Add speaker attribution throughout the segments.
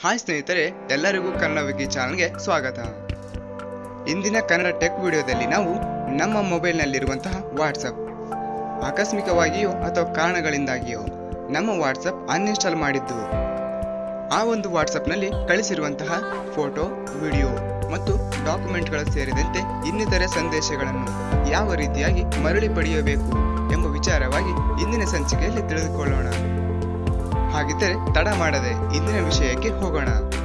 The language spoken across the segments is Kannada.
Speaker 1: ಹಾಯ್ ಸ್ನೇಹಿತರೆ ಎಲ್ಲರಿಗೂ ಕನ್ನಡ ವಿಕಿ ಚಾನಲ್ಗೆ ಸ್ವಾಗತ ಇಂದಿನ ಕನ್ನಡ ಟೆಕ್ ವಿಡಿಯೋದಲ್ಲಿ ನಾವು ನಮ್ಮ ಮೊಬೈಲ್ನಲ್ಲಿರುವಂತಹ ವಾಟ್ಸಪ್ ಆಕಸ್ಮಿಕವಾಗಿಯೋ ಅಥವಾ ಕಾರಣಗಳಿಂದಾಗಿಯೋ ನಮ್ಮ ವಾಟ್ಸಪ್ ಅನ್ಇನ್ಸ್ಟಾಲ್ ಮಾಡಿದ್ದು ಆ ಒಂದು ವಾಟ್ಸಪ್ನಲ್ಲಿ ಕಳಿಸಿರುವಂತಹ ಫೋಟೋ ವಿಡಿಯೋ ಮತ್ತು ಡಾಕ್ಯುಮೆಂಟ್ಗಳ ಸೇರಿದಂತೆ ಇನ್ನಿತರೆ ಸಂದೇಶಗಳನ್ನು ಯಾವ ರೀತಿಯಾಗಿ ಮರಳಿ ಪಡೆಯಬೇಕು ಎಂಬ ವಿಚಾರವಾಗಿ ಇಂದಿನ ಸಂಚಿಕೆಯಲ್ಲಿ ತಿಳಿದುಕೊಳ್ಳೋಣ ಹಾಗಿದ್ದರೆ ತಡ ಮಾಡದೆ ಇಂದಿನ ವಿಷಯಕ್ಕೆ ಹೋಗೋಣ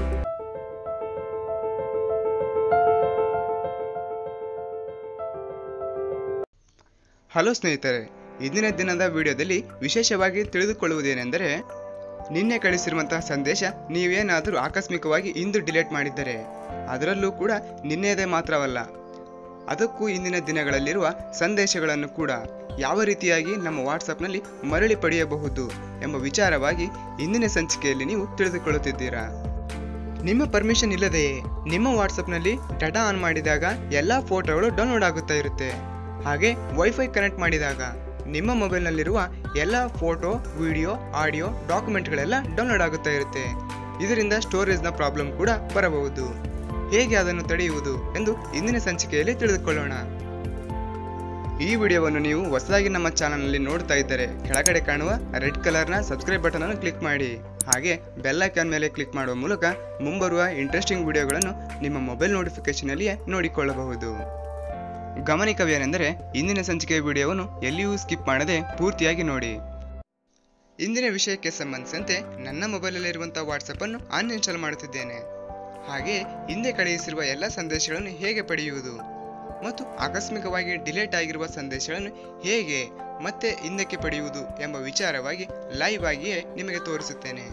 Speaker 1: ಹಲೋ ಸ್ನೇಹಿತರೆ ಇಂದಿನ ದಿನದ ವಿಡಿಯೋದಲ್ಲಿ ವಿಶೇಷವಾಗಿ ತಿಳಿದುಕೊಳ್ಳುವುದೇನೆಂದರೆ ನಿನ್ನೆ ಕಳಿಸಿರುವಂತಹ ಸಂದೇಶ ನೀವೇನಾದರೂ ಆಕಸ್ಮಿಕವಾಗಿ ಇಂದು ಡಿಲೀಟ್ ಮಾಡಿದ್ದರೆ ಅದರಲ್ಲೂ ಕೂಡ ನಿನ್ನೆಯದೇ ಮಾತ್ರವಲ್ಲ ಅದಕ್ಕೂ ಇಂದಿನ ದಿನಗಳಲ್ಲಿರುವ ಸಂದೇಶಗಳನ್ನು ಕೂಡ ಯಾವ ರೀತಿಯಾಗಿ ನಮ್ಮ ವಾಟ್ಸಪ್ನಲ್ಲಿ ಮರಳಿ ಪಡೆಯಬಹುದು ಎಂಬ ವಿಚಾರವಾಗಿ ಇಂದಿನ ಸಂಚಿಕೆಯಲ್ಲಿ ನೀವು ತಿಳಿದುಕೊಳ್ಳುತ್ತಿದ್ದೀರಾ ನಿಮ್ಮ ಪರ್ಮಿಷನ್ ಇಲ್ಲದೆಯೇ ನಿಮ್ಮ ವಾಟ್ಸಪ್ನಲ್ಲಿ ಡಾಟಾ ಆನ್ ಮಾಡಿದಾಗ ಎಲ್ಲ ಫೋಟೋಗಳು ಡೌನ್ಲೋಡ್ ಆಗುತ್ತಾ ಇರುತ್ತೆ ಹಾಗೆ ವೈಫೈ ಕನೆಕ್ಟ್ ಮಾಡಿದಾಗ ನಿಮ್ಮ ಮೊಬೈಲ್ನಲ್ಲಿರುವ ಎಲ್ಲ ಫೋಟೋ ವಿಡಿಯೋ ಆಡಿಯೋ ಡಾಕ್ಯುಮೆಂಟ್ಗಳೆಲ್ಲ ಡೌನ್ಲೋಡ್ ಆಗುತ್ತಾ ಇರುತ್ತೆ ಇದರಿಂದ ಸ್ಟೋರೇಜ್ನ ಪ್ರಾಬ್ಲಮ್ ಕೂಡ ಬರಬಹುದು ಹೇಗೆ ಅದನ್ನು ತಡೆಯುವುದು ಎಂದು ಇಂದಿನ ಸಂಚಿಕೆಯಲ್ಲಿ ತಿಳಿದುಕೊಳ್ಳೋಣ ಈ ವಿಡಿಯೋವನ್ನು ನೀವು ಹೊಸದಾಗಿ ನಮ್ಮ ಚಾನಲ್ನಲ್ಲಿ ನೋಡ್ತಾ ಇದ್ದರೆ ಕೆಳಗಡೆ ಕಾಣುವ ರೆಡ್ ಕಲರ್ನ ಸಬ್ಸ್ಕ್ರೈಬ್ ಬಟನ್ ಅನ್ನು ಕ್ಲಿಕ್ ಮಾಡಿ ಹಾಗೆ ಬೆಲ್ ಐಕಾನ್ ಮೇಲೆ ಕ್ಲಿಕ್ ಮಾಡುವ ಮೂಲಕ ಮುಂಬರುವ ಇಂಟ್ರೆಸ್ಟಿಂಗ್ ವಿಡಿಯೋಗಳನ್ನು ನಿಮ್ಮ ಮೊಬೈಲ್ ನೋಟಿಫಿಕೇಶನ್ನಲ್ಲಿಯೇ ನೋಡಿಕೊಳ್ಳಬಹುದು ಗಮನಿಕವೇನೆಂದರೆ ಇಂದಿನ ಸಂಚಿಕೆಯ ವಿಡಿಯೋವನ್ನು ಎಲ್ಲಿಯೂ ಸ್ಕಿಪ್ ಮಾಡದೆ ಪೂರ್ತಿಯಾಗಿ ನೋಡಿ ಇಂದಿನ ವಿಷಯಕ್ಕೆ ಸಂಬಂಧಿಸಿದಂತೆ ನನ್ನ ಮೊಬೈಲಲ್ಲಿರುವಂಥ ವಾಟ್ಸಪ್ಪನ್ನು ಅನ್ಇನ್ಸ್ಟಾಲ್ ಮಾಡುತ್ತಿದ್ದೇನೆ ಹಾಗೆ ಹಿಂದೆ ಕಳುಹಿಸಿರುವ ಎಲ್ಲ ಸಂದೇಶಗಳನ್ನು ಹೇಗೆ ಪಡೆಯುವುದು ಮತ್ತು ಆಕಸ್ಮಿಕವಾಗಿ ಡಿಲೇಟ್ ಆಗಿರುವ ಸಂದೇಶಗಳನ್ನು ಹೇಗೆ ಮತ್ತೆ ಹಿಂದಕ್ಕೆ ಪಡೆಯುವುದು ಎಂಬ ವಿಚಾರವಾಗಿ ಲೈವ್ ಆಗಿಯೇ ನಿಮಗೆ ತೋರಿಸುತ್ತೇನೆ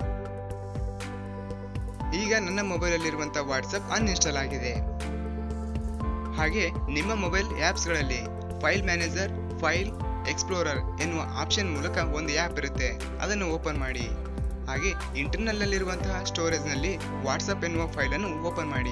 Speaker 1: ಈಗ ನನ್ನ ಮೊಬೈಲಲ್ಲಿರುವಂಥ ವಾಟ್ಸಪ್ ಅನ್ಇನ್ಸ್ಟಾಲ್ ಆಗಿದೆ ಹಾಗೆ ನಿಮ್ಮ ಮೊಬೈಲ್ ಆ್ಯಪ್ಸ್ಗಳಲ್ಲಿ ಫೈಲ್ ಮ್ಯಾನೇಜರ್ ಫೈಲ್ ಎಕ್ಸ್ಪ್ಲೋರರ್ ಎನ್ನುವ ಆಪ್ಷನ್ ಮೂಲಕ ಒಂದು ಆ್ಯಪ್ ಇರುತ್ತೆ ಅದನ್ನು ಓಪನ್ ಮಾಡಿ ಹಾಗೆ ಇಂಟರ್ನಲ್ಲಲ್ಲಿರುವಂತಹ ಸ್ಟೋರೇಜ್ನಲ್ಲಿ ವಾಟ್ಸಪ್ ಎನ್ನುವ ಫೈಲನ್ನು ಓಪನ್ ಮಾಡಿ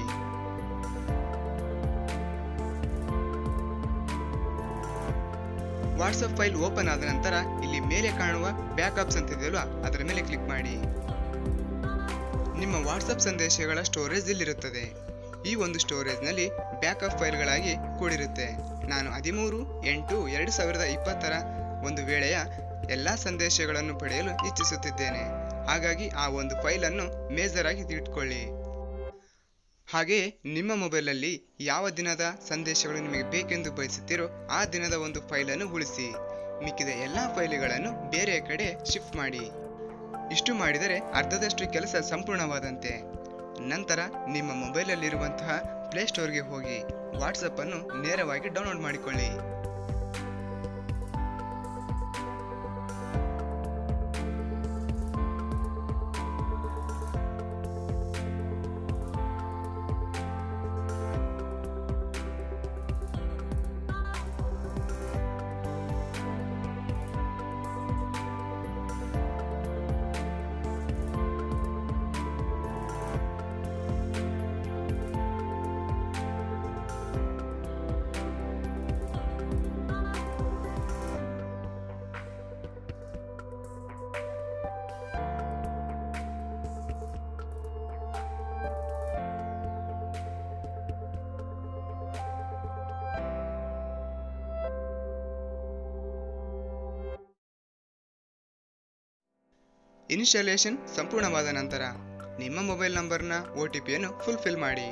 Speaker 1: ವಾಟ್ಸಪ್ ಫೈಲ್ ಓಪನ್ ಆದ ನಂತರ ಇಲ್ಲಿ ಮೇಲೆ ಕಾಣುವ ಬ್ಯಾಕಪ್ಸ್ ಅಂತ ಇದೆಯಲ್ವಾ ಅದರ ಮೇಲೆ ಕ್ಲಿಕ್ ಮಾಡಿ ನಿಮ್ಮ ವಾಟ್ಸಪ್ ಸಂದೇಶಗಳ ಸ್ಟೋರೇಜ್ ಇಲ್ಲಿರುತ್ತದೆ ಈ ಒಂದು ಸ್ಟೋರೇಜ್ನಲ್ಲಿ ಬ್ಯಾಕಪ್ ಫೈಲ್ಗಳಾಗಿ ಕೂಡಿರುತ್ತೆ ನಾನು ಹದಿಮೂರು ಎಂಟು ಎರಡು ಸಾವಿರದ ಇಪ್ಪತ್ತರ ಒಂದು ವೇಳೆಯ ಎಲ್ಲ ಸಂದೇಶಗಳನ್ನು ಪಡೆಯಲು ಇಚ್ಛಿಸುತ್ತಿದ್ದೇನೆ ಹಾಗಾಗಿ ಆ ಒಂದು ಫೈಲನ್ನು ಮೇಜರ್ ಆಗಿ ಇಟ್ಕೊಳ್ಳಿ ಹಾಗೆಯೇ ನಿಮ್ಮ ಮೊಬೈಲಲ್ಲಿ ಯಾವ ದಿನದ ಸಂದೇಶಗಳು ನಿಮಗೆ ಬೇಕೆಂದು ಬಯಸುತ್ತೀರೋ ಆ ದಿನದ ಒಂದು ಫೈಲನ್ನು ಉಳಿಸಿ ಮಿಕ್ಕಿದ ಎಲ್ಲ ಫೈಲ್ಗಳನ್ನು ಬೇರೆ ಕಡೆ ಶಿಫ್ಟ್ ಮಾಡಿ ಇಷ್ಟು ಮಾಡಿದರೆ ಅರ್ಧದಷ್ಟು ಕೆಲಸ ಸಂಪೂರ್ಣವಾದಂತೆ ನಂತರ ನಿಮ್ಮ ಮೊಬೈಲಲ್ಲಿರುವಂತಹ ಪ್ಲೇಸ್ಟೋರ್ಗೆ ಹೋಗಿ ವಾಟ್ಸಪ್ ಅನ್ನು ನೇರವಾಗಿ ಡೌನ್ಲೋಡ್ ಮಾಡಿಕೊಳ್ಳಿ ಇನ್ಸ್ಟಾಲೇಷನ್ ಸಂಪೂರ್ಣವಾದ ನಂತರ ನಿಮ್ಮ ಮೊಬೈಲ್ ನಂಬರ್ನ ಒ ಟಿ ಪಿಯನ್ನು ಫುಲ್ಫಿಲ್ ಮಾಡಿ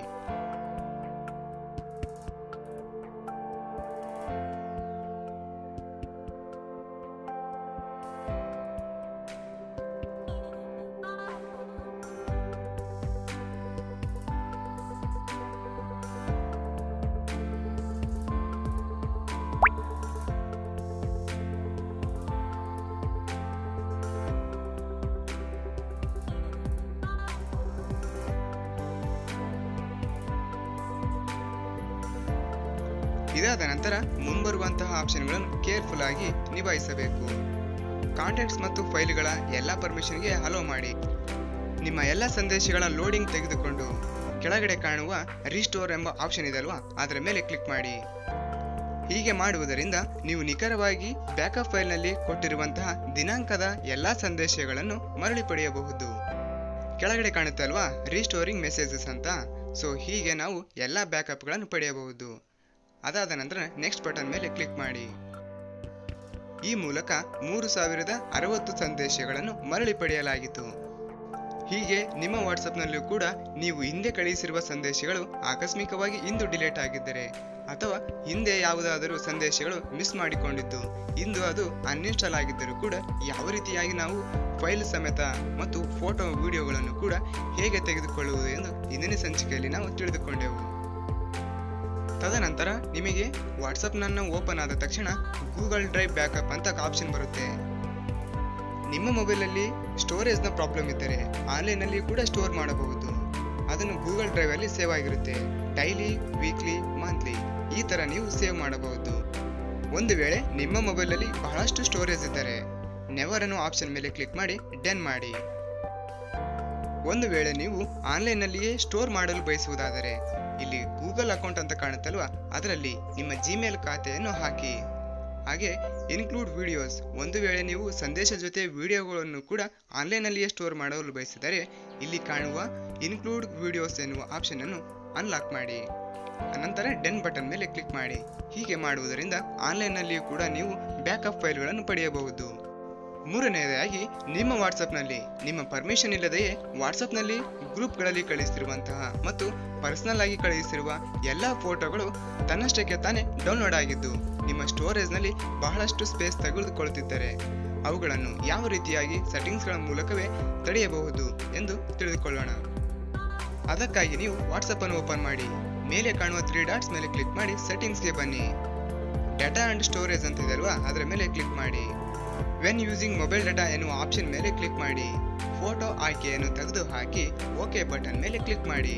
Speaker 1: ಇದಾದ ನಂತರ ಮುಂಬರುವಂತಹ ಆಪ್ಷನ್ಗಳನ್ನು ಕೇರ್ಫುಲ್ ಆಗಿ ನಿಭಾಯಿಸಬೇಕು ಕಾಂಟ್ಯಾಕ್ಟ್ಸ್ ಮತ್ತು ಫೈಲ್ಗಳ ಎಲ್ಲ ಪರ್ಮಿಷನ್ಗೆ ಅಲೋ ಮಾಡಿ ನಿಮ್ಮ ಎಲ್ಲ ಸಂದೇಶಗಳ ಲೋಡಿಂಗ್ ತೆಗೆದುಕೊಂಡು ಕೆಳಗಡೆ ಕಾಣುವ ರೀಸ್ಟೋರ್ ಎಂಬ ಆಪ್ಷನ್ ಇದೆ ಅಲ್ವಾ ಅದರ ಮೇಲೆ ಕ್ಲಿಕ್ ಮಾಡಿ ಹೀಗೆ ಮಾಡುವುದರಿಂದ ನೀವು ನಿಖರವಾಗಿ ಬ್ಯಾಕಪ್ ಫೈಲ್ನಲ್ಲಿ ಕೊಟ್ಟಿರುವಂತಹ ದಿನಾಂಕದ ಎಲ್ಲ ಸಂದೇಶಗಳನ್ನು ಮರಳಿ ಪಡೆಯಬಹುದು ಕೆಳಗಡೆ ಕಾಣುತ್ತೆ ಅಲ್ವಾ ರೀಸ್ಟೋರಿಂಗ್ ಮೆಸೇಜಸ್ ಅಂತ ಸೊ ಹೀಗೆ ನಾವು ಎಲ್ಲ ಬ್ಯಾಕಪ್ಗಳನ್ನು ಪಡೆಯಬಹುದು ಅದಾದ ನಂತರ ನೆಕ್ಸ್ಟ್ ಬಟನ್ ಮೇಲೆ ಕ್ಲಿಕ್ ಮಾಡಿ ಈ ಮೂಲಕ ಮೂರು ಸಾವಿರದ ಅರವತ್ತು ಸಂದೇಶಗಳನ್ನು ಮರಳಿ ಪಡೆಯಲಾಗಿತ್ತು ಹೀಗೆ ನಿಮ್ಮ ವಾಟ್ಸಪ್ನಲ್ಲೂ ಕೂಡ ನೀವು ಹಿಂದೆ ಕಳುಹಿಸಿರುವ ಸಂದೇಶಗಳು ಆಕಸ್ಮಿಕವಾಗಿ ಇಂದು ಡಿಲೇಟ್ ಆಗಿದ್ದರೆ ಅಥವಾ ಹಿಂದೆ ಯಾವುದಾದರೂ ಸಂದೇಶಗಳು ಮಿಸ್ ಮಾಡಿಕೊಂಡಿದ್ದು ಇಂದು ಅದು ಅನ್ಇನ್ಸ್ಟಾಲ್ ಆಗಿದ್ದರೂ ಕೂಡ ಯಾವ ರೀತಿಯಾಗಿ ನಾವು ಫೈಲ್ ಸಮೇತ ಮತ್ತು ಫೋಟೋ ವಿಡಿಯೋಗಳನ್ನು ಕೂಡ ಹೇಗೆ ತೆಗೆದುಕೊಳ್ಳುವುದು ಎಂದು ಇಂದಿನ ಸಂಚಿಕೆಯಲ್ಲಿ ನಾವು ತಿಳಿದುಕೊಂಡೆವು ತದನಂತರ ನಿಮಗೆ ವಾಟ್ಸಪ್ನನ್ನು ಓಪನ್ ಆದ ತಕ್ಷಣ ಗೂಗಲ್ ಡ್ರೈವ್ ಬ್ಯಾಕಪ್ ಅಂತ ಆಪ್ಷನ್ ಬರುತ್ತೆ ನಿಮ್ಮ ಮೊಬೈಲಲ್ಲಿ ಸ್ಟೋರೇಜ್ನ ಪ್ರಾಬ್ಲಮ್ ಇದ್ದರೆ ಆನ್ಲೈನಲ್ಲಿ ಕೂಡ ಸ್ಟೋರ್ ಮಾಡಬಹುದು ಅದನ್ನು ಗೂಗಲ್ ಡ್ರೈವಲ್ಲಿ ಸೇವ್ ಆಗಿರುತ್ತೆ ಡೈಲಿ ವೀಕ್ಲಿ ಮಂತ್ಲಿ ಈ ಥರ ನೀವು ಸೇವ್ ಮಾಡಬಹುದು ಒಂದು ವೇಳೆ ನಿಮ್ಮ ಮೊಬೈಲಲ್ಲಿ ಬಹಳಷ್ಟು ಸ್ಟೋರೇಜ್ ಇದ್ದರೆ ನೆವರ್ ಅನ್ನೋ ಆಪ್ಷನ್ ಮೇಲೆ ಕ್ಲಿಕ್ ಮಾಡಿ ಡೆನ್ ಮಾಡಿ ಒಂದು ವೇಳೆ ನೀವು ಆನ್ಲೈನ್ನಲ್ಲಿಯೇ ಸ್ಟೋರ್ ಮಾಡಲು ಬಯಸುವುದಾದರೆ ಇಲ್ಲಿ ಗೂಗಲ್ ಅಕೌಂಟ್ ಅಂತ ಕಾಣುತ್ತಲ್ವಾ ಅದರಲ್ಲಿ ನಿಮ್ಮ ಜಿಮೇಲ್ ಖಾತೆಯನ್ನು ಹಾಕಿ ಹಾಗೆ ಇನ್ಕ್ಲೂಡ್ ವಿಡಿಯೋಸ್ ಒಂದು ವೇಳೆ ನೀವು ಸಂದೇಶ ಜೊತೆ ವಿಡಿಯೋಗಳನ್ನು ಕೂಡ ಆನ್ಲೈನ್ನಲ್ಲಿಯೇ ಸ್ಟೋರ್ ಮಾಡಲು ಬಯಸಿದರೆ ಇಲ್ಲಿ ಕಾಣುವ ಇನ್ಕ್ಲೂಡ್ ವಿಡಿಯೋಸ್ ಎನ್ನುವ ಆಪ್ಷನ್ ಅನ್ನು ಅನ್ಲಾಕ್ ಮಾಡಿ ಅನಂತರ ಡೆನ್ ಬಟನ್ ಮೇಲೆ ಕ್ಲಿಕ್ ಮಾಡಿ ಹೀಗೆ ಮಾಡುವುದರಿಂದ ಆನ್ಲೈನ್ನಲ್ಲಿಯೂ ಕೂಡ ನೀವು ಬ್ಯಾಕಪ್ ಫೈಲ್ಗಳನ್ನು ಪಡೆಯಬಹುದು ಮೂರನೆಯದಾಗಿ ನಿಮ್ಮ ವಾಟ್ಸಪ್ನಲ್ಲಿ ನಿಮ್ಮ ಪರ್ಮಿಷನ್ ಇಲ್ಲದೆಯೇ ವಾಟ್ಸಪ್ನಲ್ಲಿ ಗ್ರೂಪ್ಗಳಲ್ಲಿ ಕಳುಹಿಸಿರುವಂತಹ ಮತ್ತು ಪರ್ಸನಲ್ ಆಗಿ ಕಳುಹಿಸಿರುವ ಎಲ್ಲ ಫೋಟೋಗಳು ತನ್ನಷ್ಟಕ್ಕೆ ತಾನೇ ಡೌನ್ಲೋಡ್ ಆಗಿದ್ದು ನಿಮ್ಮ ಸ್ಟೋರೇಜ್ನಲ್ಲಿ ಬಹಳಷ್ಟು ಸ್ಪೇಸ್ ತೆಗೆದುಕೊಳ್ಳುತ್ತಿದ್ದರೆ ಅವುಗಳನ್ನು ಯಾವ ರೀತಿಯಾಗಿ ಸೆಟ್ಟಿಂಗ್ಸ್ಗಳ ಮೂಲಕವೇ ತಡೆಯಬಹುದು ಎಂದು ತಿಳಿದುಕೊಳ್ಳೋಣ ಅದಕ್ಕಾಗಿ ನೀವು ವಾಟ್ಸಪ್ ಅನ್ನು ಓಪನ್ ಮಾಡಿ ಮೇಲೆ ಕಾಣುವ ತ್ರೀ ಡಾಟ್ಸ್ ಮೇಲೆ ಕ್ಲಿಕ್ ಮಾಡಿ ಸೆಟ್ಟಿಂಗ್ಸ್ಗೆ ಬನ್ನಿ ಡಾಟಾ ಅಂಡ್ ಸ್ಟೋರೇಜ್ ಅಂತ ಇದೆ ಅಲ್ವಾ ಅದರ ಮೇಲೆ ಕ್ಲಿಕ್ ಮಾಡಿ ವೆನ್ ಯೂಸಿಂಗ್ ಮೊಬೈಲ್ ಡಾಟಾ ಎನ್ನುವ ಆಪ್ಷನ್ ಮೇಲೆ ಕ್ಲಿಕ್ ಮಾಡಿ ಫೋಟೋ ಆಯ್ಕೆಯನ್ನು ತೆಗೆದು ಹಾಕಿ ಓಕೆ ಬಟನ್ ಮೇಲೆ ಕ್ಲಿಕ್ ಮಾಡಿ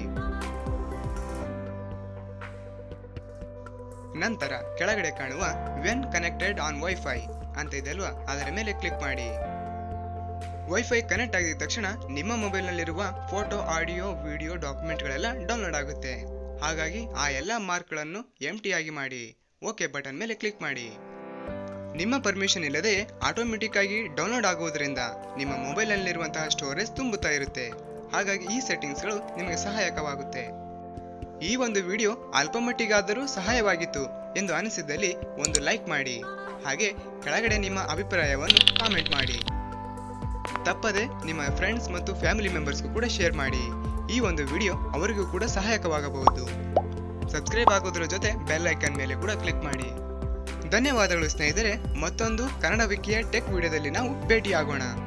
Speaker 1: ನಂತರ ಕೆಳಗಡೆ ಕಾಣುವ ವೆನ್ ಕನೆಕ್ಟೆಡ್ ಆನ್ ವೈಫೈ ಅಂತ ಇದೆ ಅಲ್ವಾ ಅದರ ಮೇಲೆ ಕ್ಲಿಕ್ ಮಾಡಿ ವೈಫೈ ಕನೆಕ್ಟ್ ಆಗಿದ ತಕ್ಷಣ ನಿಮ್ಮ ಮೊಬೈಲ್ನಲ್ಲಿರುವ ಫೋಟೋ ಆಡಿಯೋ ವಿಡಿಯೋ ಡಾಕ್ಯುಮೆಂಟ್ಗಳೆಲ್ಲ ಡೌನ್ಲೋಡ್ ಆಗುತ್ತೆ ಹಾಗಾಗಿ ಆ ಎಲ್ಲ ಮಾರ್ಕ್ಗಳನ್ನು ಎಂಟಿ ಆಗಿ ಮಾಡಿ ಓಕೆ ಬಟನ್ ಮೇಲೆ ಕ್ಲಿಕ್ ಮಾಡಿ ನಿಮ್ಮ ಪರ್ಮಿಷನ್ ಇಲ್ಲದೆ ಆಟೋಮೆಟಿಕ್ ಆಗಿ ಡೌನ್ಲೋಡ್ ಆಗುವುದರಿಂದ ನಿಮ್ಮ ಮೊಬೈಲ್ನಲ್ಲಿರುವಂತಹ ಸ್ಟೋರೇಜ್ ತುಂಬುತ್ತಾ ಇರುತ್ತೆ ಹಾಗಾಗಿ ಈ ಸೆಟ್ಟಿಂಗ್ಸ್ಗಳು ನಿಮಗೆ ಸಹಾಯಕವಾಗುತ್ತೆ ಈ ಒಂದು ವಿಡಿಯೋ ಅಲ್ಪಮಟ್ಟಿಗಾದರೂ ಸಹಾಯವಾಗಿತ್ತು ಎಂದು ಅನಿಸಿದ್ದಲ್ಲಿ ಒಂದು ಲೈಕ್ ಮಾಡಿ ಹಾಗೆ ಕೆಳಗಡೆ ನಿಮ್ಮ ಅಭಿಪ್ರಾಯವನ್ನು ಕಾಮೆಂಟ್ ಮಾಡಿ ತಪ್ಪದೆ ನಿಮ್ಮ ಫ್ರೆಂಡ್ಸ್ ಮತ್ತು ಫ್ಯಾಮಿಲಿ ಮೆಂಬರ್ಸ್ಗೂ ಕೂಡ ಶೇರ್ ಮಾಡಿ ಈ ಒಂದು ವಿಡಿಯೋ ಅವರಿಗೂ ಕೂಡ ಸಹಾಯಕವಾಗಬಹುದು ಸಬ್ಸ್ಕ್ರೈಬ್ ಆಗೋದ್ರ ಜೊತೆ ಬೆಲ್ ಐಕನ್ ಮೇಲೆ ಕೂಡ ಕ್ಲಿಕ್ ಮಾಡಿ ಧನ್ಯವಾದಗಳು ಸ್ನೇಹಿತರೆ ಮತ್ತೊಂದು ಕನ್ನಡ ವಿಕಿಯ ಟೆಕ್ ವಿಡಿಯೋದಲ್ಲಿ ನಾವು ಭೇಟಿಯಾಗೋಣ